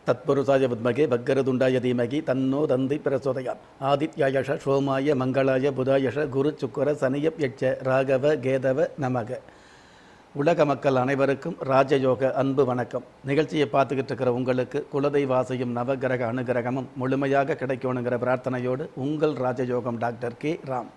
தத்புருஷாய வித்மகே வக்கரதுண்டாய தீமகி தன்னோ தந்தி பிரசோதயாத் ஆதித்யாயஷ சோமாய மங்களாய புதாயஷ குரு சுக்கர சனியப் யட்ச ராகவ கேதவ நமக உலக மக்கள் அனைவருக்கும் ராஜயோக அன்பு வணக்கம் நிகழ்ச்சியை பார்த்துக்கிட்டு இருக்கிற உங்களுக்கு குலதெய்வாசையும் நவகிரக அனுகிரகமும் முழுமையாக கிடைக்கணுங்கிற பிரார்த்தனையோடு உங்கள் ராஜயோகம் டாக்டர் கே ராம்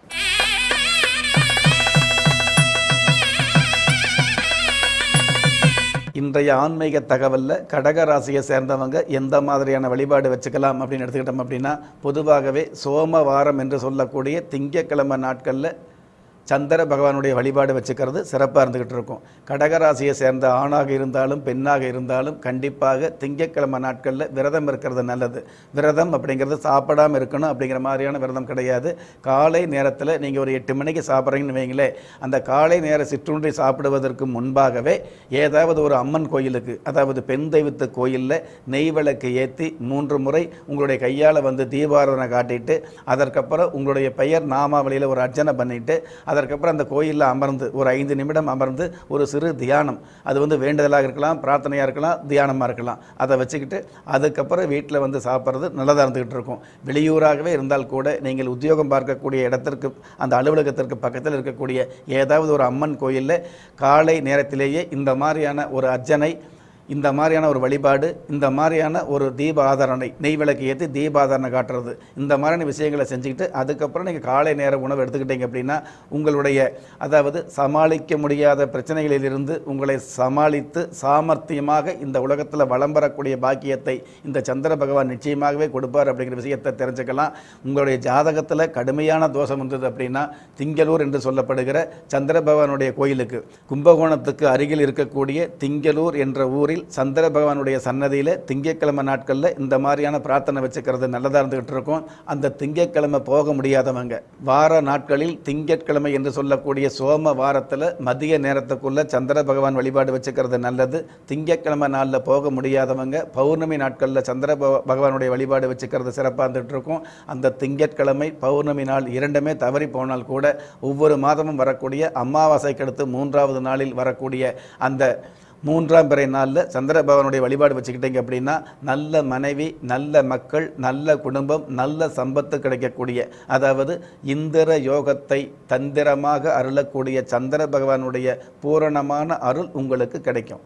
இன்றைய ஆன்மீக தகவலில் கடக ராசியை சேர்ந்தவங்க எந்த மாதிரியான வழிபாடு வச்சுக்கலாம் அப்படின்னு எடுத்துக்கிட்டோம் அப்படின்னா பொதுவாகவே சோமவாரம் என்று சொல்லக்கூடிய திங்கட்கிழமை நாட்களில் சந்திர பகவானுடைய வழிபாடு வச்சுக்கிறது சிறப்பாக இருந்துக்கிட்டு இருக்கும் கடகராசியை சேர்ந்த ஆணாக இருந்தாலும் பெண்ணாக இருந்தாலும் கண்டிப்பாக திங்கட்கிழமை நாட்களில் விரதம் இருக்கிறது நல்லது விரதம் அப்படிங்கிறது சாப்பிடாம இருக்கணும் அப்படிங்கிற மாதிரியான விரதம் கிடையாது காலை நேரத்தில் நீங்கள் ஒரு எட்டு மணிக்கு சாப்பிட்றீங்கன்னு வைங்களேன் அந்த காலை நேர சிற்றுண்டி சாப்பிடுவதற்கு முன்பாகவே ஏதாவது ஒரு அம்மன் கோயிலுக்கு அதாவது பெண் தெய்வத்து கோயிலில் நெய் விளக்கு ஏற்றி மூன்று முறை உங்களுடைய கையால் வந்து தீபாராதனை காட்டிட்டு அதற்கப்புறம் உங்களுடைய பெயர் நாமாவளியில் ஒரு அர்ச்சனை பண்ணிட்டு அதற்கப்புறம் அந்த கோயிலில் அமர்ந்து ஒரு ஐந்து நிமிடம் அமர்ந்து ஒரு சிறு தியானம் அது வந்து வேண்டுதலாக இருக்கலாம் பிரார்த்தனையாக இருக்கலாம் தியானமாக இருக்கலாம் அதை வச்சுக்கிட்டு அதுக்கப்புறம் வீட்டில் வந்து சாப்பிட்றது நல்லதாக இருந்துக்கிட்டு இருக்கும் வெளியூராகவே இருந்தால் கூட நீங்கள் உத்தியோகம் பார்க்கக்கூடிய இடத்திற்கு அந்த அலுவலகத்திற்கு பக்கத்தில் இருக்கக்கூடிய ஏதாவது ஒரு அம்மன் கோயிலில் காலை நேரத்திலேயே இந்த மாதிரியான ஒரு அர்ச்சனை இந்த மாதிரியான ஒரு வழிபாடு இந்த மாதிரியான ஒரு தீப ஆதரணை நெய் விளக்கு ஏற்றி தீபாதரணை காட்டுறது இந்த மாதிரியான விஷயங்களை செஞ்சுக்கிட்டு அதுக்கப்புறம் நீங்கள் காலை நேர உணவு எடுத்துக்கிட்டீங்க அப்படின்னா உங்களுடைய அதாவது சமாளிக்க முடியாத பிரச்சனைகளிலிருந்து உங்களை சமாளித்து சாமர்த்தியமாக இந்த உலகத்தில் வளம் பெறக்கூடிய பாக்கியத்தை இந்த சந்திர பகவான் நிச்சயமாகவே கொடுப்பார் அப்படிங்கிற விஷயத்தை தெரிஞ்சுக்கலாம் உங்களுடைய ஜாதகத்தில் கடுமையான தோஷம் வந்தது அப்படின்னா திங்களூர் என்று சொல்லப்படுகிற சந்திர பகவானுடைய கோயிலுக்கு கும்பகோணத்துக்கு அருகில் இருக்கக்கூடிய திங்களூர் என்ற ஊரில் சந்திர பகவானுடைய சன்னதியில் திங்கட்கிழமை நாட்களில் இந்த மாதிரியான பிரார்த்தனை வச்சுக்கிறது நல்லதாக இருந்துகிட்டு இருக்கும் அந்த திங்கட்கிழமை போக முடியாதவங்க வார நாட்களில் திங்கட்கிழமை என்று சொல்லக்கூடிய சோம வாரத்தில் மதிய நேரத்துக்குள்ள சந்திர பகவான் வழிபாடு வச்சுக்கிறது நல்லது திங்கட்கிழமை நாளில் போக முடியாதவங்க பௌர்ணமி நாட்களில் சந்திர பக- பகவானுடைய வழிபாடு வச்சுக்கிறது சிறப்பாக இருந்துகிட்டு இருக்கும் அந்த திங்கட்கிழமை பௌர்ணமி நாள் இரண்டுமே தவறி போனால் கூட ஒவ்வொரு மாதமும் வரக்கூடிய அமாவாசைக்கு அடுத்து மூன்றாவது நாளில் வரக்கூடிய அந்த மூன்றாம் பிறை நாளில் சந்திர பகவானுடைய வழிபாடு வச்சுக்கிட்டீங்க அப்படின்னா நல்ல மனைவி நல்ல மக்கள் நல்ல குடும்பம் நல்ல சம்பத்து கிடைக்கக்கூடிய அதாவது இந்திர யோகத்தை தந்திரமாக அருளக்கூடிய சந்திர பகவானுடைய பூரணமான அருள் உங்களுக்கு கிடைக்கும்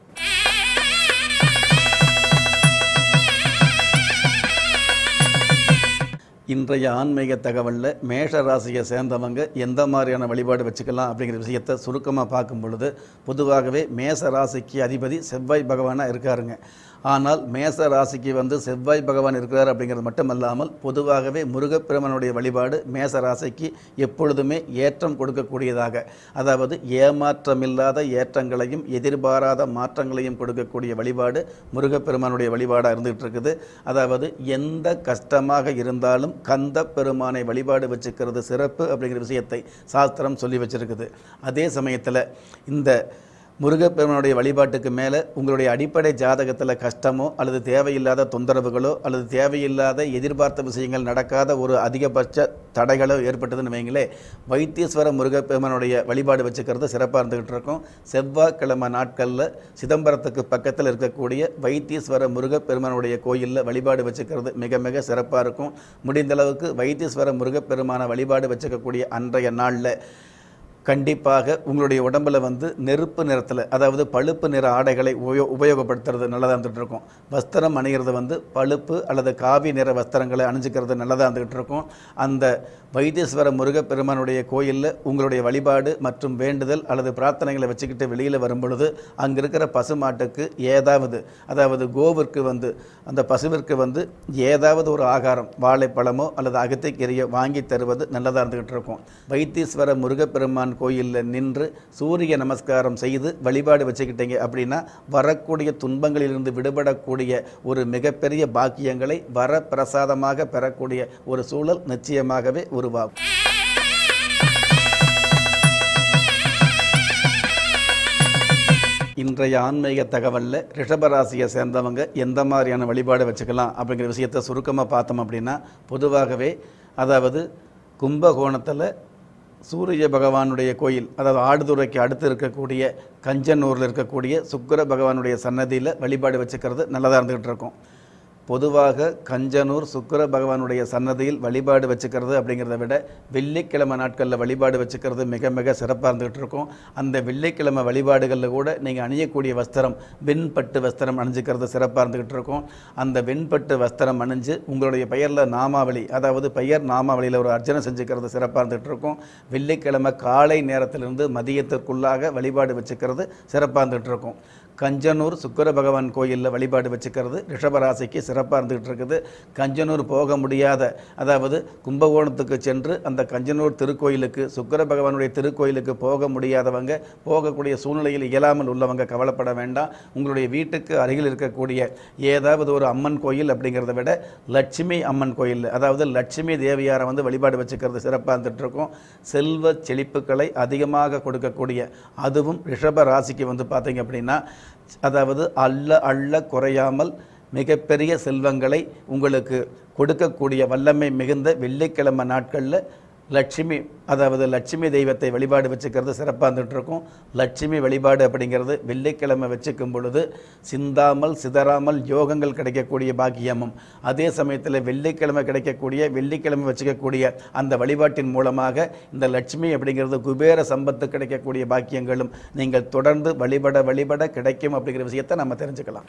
இன்றைய ஆன்மீக தகவலில் மேஷ ராசியை சேர்ந்தவங்க எந்த மாதிரியான வழிபாடு வச்சுக்கலாம் அப்படிங்கிற விஷயத்தை சுருக்கமாக பார்க்கும் பொழுது பொதுவாகவே மேச ராசிக்கு அதிபதி செவ்வாய் பகவானாக இருக்காருங்க ஆனால் மேச ராசிக்கு வந்து செவ்வாய் பகவான் இருக்கிறார் அப்படிங்கிறது மட்டுமல்லாமல் பொதுவாகவே முருகப்பெருமனுடைய வழிபாடு மேச ராசிக்கு எப்பொழுதுமே ஏற்றம் கொடுக்கக்கூடியதாக அதாவது ஏமாற்றமில்லாத ஏற்றங்களையும் எதிர்பாராத மாற்றங்களையும் கொடுக்கக்கூடிய வழிபாடு முருகப்பெருமானுடைய வழிபாடாக இருந்துகிட்டு இருக்குது அதாவது எந்த கஷ்டமாக இருந்தாலும் கந்த பெருமானை வழிபாடு வச்சுக்கிறது சிறப்பு அப்படிங்கிற விஷயத்தை சாஸ்திரம் சொல்லி வச்சிருக்குது அதே சமயத்தில் இந்த முருகப்பெருமானுடைய வழிபாட்டுக்கு மேலே உங்களுடைய அடிப்படை ஜாதகத்தில் கஷ்டமோ அல்லது தேவையில்லாத தொந்தரவுகளோ அல்லது தேவையில்லாத எதிர்பார்த்த விஷயங்கள் நடக்காத ஒரு அதிகபட்ச தடைகளோ ஏற்பட்டதுன்னு வைங்களே வைத்தீஸ்வர முருகப்பெருமானுடைய வழிபாடு வச்சுக்கிறது சிறப்பாக இருந்துகிட்டு இருக்கும் செவ்வாய்க்கிழமை நாட்களில் சிதம்பரத்துக்கு பக்கத்தில் இருக்கக்கூடிய வைத்தீஸ்வர முருகப்பெருமானுடைய கோயிலில் வழிபாடு வச்சுக்கிறது மிக மிக சிறப்பாக இருக்கும் முடிந்த அளவுக்கு வைத்தீஸ்வர முருகப்பெருமான வழிபாடு வச்சுக்கக்கூடிய அன்றைய நாளில் கண்டிப்பாக உங்களுடைய உடம்புல வந்து நெருப்பு நிறத்தில் அதாவது பழுப்பு நிற ஆடைகளை உபயோ உபயோகப்படுத்துறது நல்லதாக இருந்துகிட்டு இருக்கும் வஸ்திரம் அணிகிறது வந்து பழுப்பு அல்லது காவி நிற வஸ்திரங்களை அணிஞ்சிக்கிறது நல்லதாக இருந்துகிட்டு இருக்கும் அந்த வைத்தீஸ்வர முருகப்பெருமானுடைய கோயிலில் உங்களுடைய வழிபாடு மற்றும் வேண்டுதல் அல்லது பிரார்த்தனைகளை வச்சுக்கிட்டு வெளியில் வரும் பொழுது அங்கே இருக்கிற பசுமாட்டுக்கு ஏதாவது அதாவது கோவிற்கு வந்து அந்த பசுவிற்கு வந்து ஏதாவது ஒரு ஆகாரம் வாழைப்பழமோ அல்லது அகத்திக்கீரையோ வாங்கி தருவது நல்லதாக இருந்துகிட்டு இருக்கும் வைத்தீஸ்வர முருகப்பெருமான் கோயிலில் நின்று சூரிய நமஸ்காரம் செய்து வழிபாடு வச்சுக்கிட்டீங்க அப்படின்னா வரக்கூடிய துன்பங்களிலிருந்து விடுபடக்கூடிய ஒரு மிகப்பெரிய பாக்கியங்களை வரப்பிரசாதமாக பெறக்கூடிய ஒரு சூழல் நிச்சயமாகவே உருவாகும் இன்றைய ஆன்மீக தகவலில் ரிஷபராசியை சேர்ந்தவங்க எந்த மாதிரியான வழிபாடு வச்சுக்கலாம் அப்படிங்கிற விஷயத்தை சுருக்கமாக பார்த்தோம் அப்படின்னா பொதுவாகவே அதாவது கும்பகோணத்தில் சூரிய பகவானுடைய கோயில் அதாவது ஆடுதுறைக்கு அடுத்து இருக்கக்கூடிய கஞ்சனூரில் இருக்கக்கூடிய சுக்கிர பகவானுடைய சன்னதியில் வழிபாடு வச்சுக்கிறது நல்லதாக இருந்துகிட்டு இருக்கும் பொதுவாக கஞ்சனூர் சுக்கிர பகவானுடைய சன்னதியில் வழிபாடு வச்சுக்கிறது அப்படிங்கிறத விட வெள்ளிக்கிழமை நாட்களில் வழிபாடு வச்சுக்கிறது மிக மிக சிறப்பாக இருந்துகிட்டு இருக்கும் அந்த வெள்ளிக்கிழமை வழிபாடுகளில் கூட நீங்கள் அணியக்கூடிய வஸ்திரம் வெண்பட்டு வஸ்திரம் அணிஞ்சிக்கிறது சிறப்பாக இருந்துகிட்டு இருக்கும் அந்த வெண்பட்டு வஸ்திரம் அணிஞ்சு உங்களுடைய பெயரில் நாமாவளி அதாவது பெயர் நாமாவளியில் ஒரு அர்ச்சனை செஞ்சுக்கிறது சிறப்பாக இருந்துகிட்டு இருக்கும் வெள்ளிக்கிழமை காலை நேரத்திலிருந்து மதியத்திற்குள்ளாக வழிபாடு வச்சுக்கிறது சிறப்பாக இருந்துகிட்டு இருக்கும் கஞ்சனூர் சுக்கிர பகவான் கோயிலில் வழிபாடு வச்சுக்கிறது ரிஷபராசிக்கு சிறப்பாக இருந்துகிட்டு இருக்குது கஞ்சனூர் போக முடியாத அதாவது கும்பகோணத்துக்கு சென்று அந்த கஞ்சனூர் திருக்கோயிலுக்கு சுக்கிர பகவானுடைய திருக்கோயிலுக்கு போக முடியாதவங்க போகக்கூடிய சூழ்நிலையில் இயலாமல் உள்ளவங்க கவலைப்பட வேண்டாம் உங்களுடைய வீட்டுக்கு அருகில் இருக்கக்கூடிய ஏதாவது ஒரு அம்மன் கோயில் அப்படிங்கிறத விட லட்சுமி அம்மன் கோயில் அதாவது லட்சுமி தேவியாரை வந்து வழிபாடு வச்சுக்கிறது சிறப்பாக இருந்துட்டு இருக்கும் செல்வ செழிப்புகளை அதிகமாக கொடுக்கக்கூடிய அதுவும் ரிஷப ராசிக்கு வந்து பார்த்தீங்க அப்படின்னா அதாவது அள்ள அள்ள குறையாமல் மிகப்பெரிய செல்வங்களை உங்களுக்கு கொடுக்கக்கூடிய வல்லமை மிகுந்த வெள்ளிக்கிழமை நாட்களில் லட்சுமி அதாவது லட்சுமி தெய்வத்தை வழிபாடு வச்சுக்கிறது சிறப்பாக இருந்துட்டு இருக்கும் லட்சுமி வழிபாடு அப்படிங்கிறது வெள்ளிக்கிழமை வச்சுக்கும் பொழுது சிந்தாமல் சிதறாமல் யோகங்கள் கிடைக்கக்கூடிய பாக்கியமும் அதே சமயத்தில் வெள்ளிக்கிழமை கிடைக்கக்கூடிய வெள்ளிக்கிழமை வச்சுக்கக்கூடிய அந்த வழிபாட்டின் மூலமாக இந்த லட்சுமி அப்படிங்கிறது குபேர சம்பத்து கிடைக்கக்கூடிய பாக்கியங்களும் நீங்கள் தொடர்ந்து வழிபட வழிபட கிடைக்கும் அப்படிங்கிற விஷயத்தை நம்ம தெரிஞ்சுக்கலாம்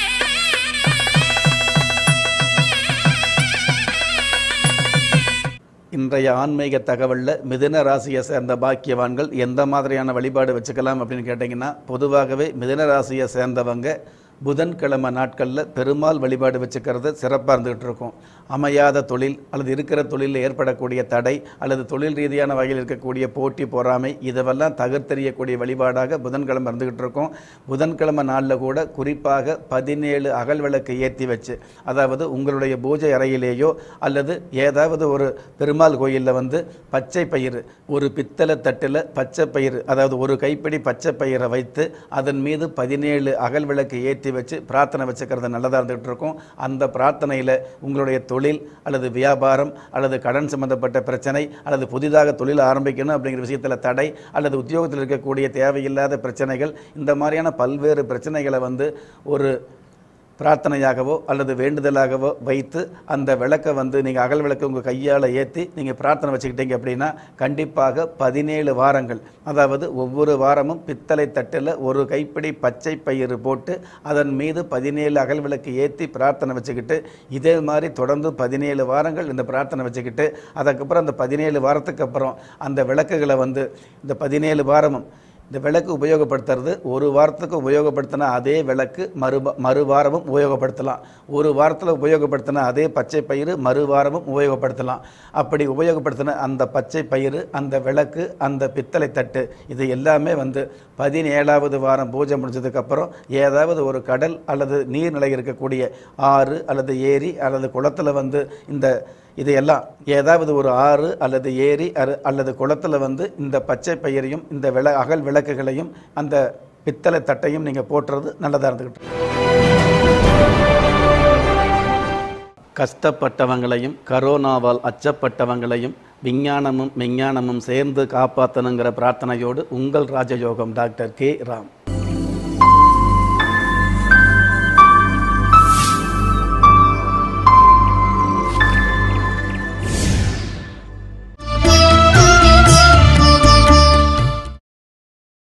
இன்றைய ஆன்மீக தகவலில் மிதுன ராசியை சேர்ந்த பாக்கியவான்கள் எந்த மாதிரியான வழிபாடு வச்சுக்கலாம் அப்படின்னு கேட்டிங்கன்னா பொதுவாகவே மிதுன ராசியை சேர்ந்தவங்க புதன்கிழமை நாட்களில் பெருமாள் வழிபாடு வச்சுக்கிறது சிறப்பாக இருந்துகிட்டு இருக்கும் அமையாத தொழில் அல்லது இருக்கிற தொழிலில் ஏற்படக்கூடிய தடை அல்லது தொழில் ரீதியான வகையில் இருக்கக்கூடிய போட்டி பொறாமை இதெல்லாம் தகர்த்தெறியக்கூடிய வழிபாடாக புதன்கிழமை இருந்துகிட்டு இருக்கும் புதன்கிழமை நாளில் கூட குறிப்பாக பதினேழு அகல் விளக்கு ஏற்றி வச்சு அதாவது உங்களுடைய பூஜை அறையிலேயோ அல்லது ஏதாவது ஒரு பெருமாள் கோயிலில் வந்து பச்சை பயிறு ஒரு பித்தளை தட்டில் பச்சை பயிறு அதாவது ஒரு கைப்பிடி பச்சை பயிரை வைத்து அதன் மீது பதினேழு அகல் விளக்கு ஏற்றி வச்சு பிரார்த்தனை வச்சுக்கிறது நல்லதாக இருந்துகிட்டு இருக்கும் அந்த பிரார்த்தனையில் உங்களுடைய தொழில் அல்லது வியாபாரம் அல்லது கடன் சம்பந்தப்பட்ட பிரச்சனை அல்லது புதிதாக தொழில் ஆரம்பிக்கணும் அப்படிங்கிற விஷயத்தில் தடை அல்லது உத்தியோகத்தில் இருக்கக்கூடிய தேவையில்லாத பிரச்சனைகள் இந்த மாதிரியான பல்வேறு பிரச்சனைகளை வந்து ஒரு பிரார்த்தனையாகவோ அல்லது வேண்டுதலாகவோ வைத்து அந்த விளக்கை வந்து நீங்கள் அகல் விளக்கு உங்கள் கையால் ஏற்றி நீங்கள் பிரார்த்தனை வச்சுக்கிட்டீங்க அப்படின்னா கண்டிப்பாக பதினேழு வாரங்கள் அதாவது ஒவ்வொரு வாரமும் பித்தளை தட்டில் ஒரு கைப்பிடி பச்சை பயிறு போட்டு அதன் மீது பதினேழு அகல் விளக்கு ஏற்றி பிரார்த்தனை வச்சுக்கிட்டு இதே மாதிரி தொடர்ந்து பதினேழு வாரங்கள் இந்த பிரார்த்தனை வச்சுக்கிட்டு அதுக்கப்புறம் அந்த பதினேழு வாரத்துக்கு அப்புறம் அந்த விளக்குகளை வந்து இந்த பதினேழு வாரமும் இந்த விளக்கு உபயோகப்படுத்துறது ஒரு வாரத்துக்கு உபயோகப்படுத்தின அதே விளக்கு மறு மறு வாரமும் உபயோகப்படுத்தலாம் ஒரு வாரத்தில் உபயோகப்படுத்தின அதே பச்சை பயிறு மறு வாரமும் உபயோகப்படுத்தலாம் அப்படி உபயோகப்படுத்தின அந்த பச்சை பயிறு அந்த விளக்கு அந்த பித்தளை தட்டு இது எல்லாமே வந்து பதினேழாவது வாரம் பூஜை முடிஞ்சதுக்கப்புறம் ஏதாவது ஒரு கடல் அல்லது நீர்நிலை இருக்கக்கூடிய ஆறு அல்லது ஏரி அல்லது குளத்தில் வந்து இந்த இது எல்லாம் ஏதாவது ஒரு ஆறு அல்லது ஏரி அரு- அல்லது குளத்தில் வந்து இந்த பச்சை பயிரையும் இந்த விள அகல் விளக்குகளையும் அந்த பித்தளை தட்டையும் நீங்கள் போட்டுறது நல்லதாக இருந்துக்கிட்டு கஷ்டப்பட்டவங்களையும் கரோனாவால் அச்சப்பட்டவங்களையும் விஞ்ஞானமும் விஞ்ஞானமும் சேர்ந்து காப்பாற்றணுங்கிற பிரார்த்தனையோடு உங்கள் ராஜயோகம் டாக்டர் கே ராம்